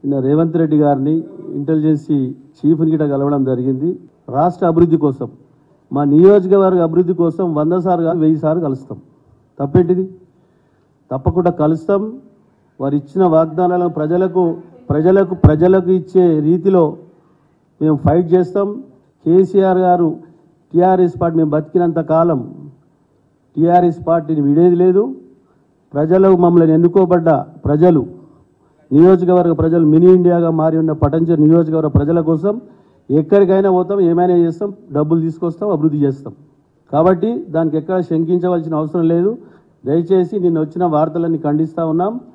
నిన్న రేవంత్ రెడ్డి గారిని ఇంటెలిజెన్సీ చీఫ్ని గిట కలవడం జరిగింది రాష్ట్ర అభివృద్ధి కోసం మా నియోజకవర్గ అభివృద్ధి కోసం వంద సార్లు కాదు వెయ్యి సార్లు కలుస్తాం తప్పేంటిది తప్పకుండా కలుస్తాం వారు ఇచ్చిన వాగ్దానాలను ప్రజలకు ప్రజలకు ప్రజలకు ఇచ్చే రీతిలో మేము ఫైట్ చేస్తాం కేసీఆర్ గారు టీఆర్ఎస్ పార్టీ మేము బతికినంత కాలం టీఆర్ఎస్ పార్టీని విడేది లేదు ప్రజలు మమ్మల్ని ఎన్నుకోబడ్డ ప్రజలు నియోజకవర్గ ప్రజలు మినీ ఇండియాగా మారి ఉన్న పటంచ నియోజకవర్గ ప్రజల కోసం ఎక్కడికైనా పోతాం ఏమైనా చేస్తాం డబ్బులు తీసుకొస్తాం అభివృద్ధి చేస్తాం కాబట్టి దానికి ఎక్కడ శంకించవలసిన అవసరం లేదు దయచేసి నిన్న వచ్చిన వార్తలన్నీ ఖండిస్తూ ఉన్నాం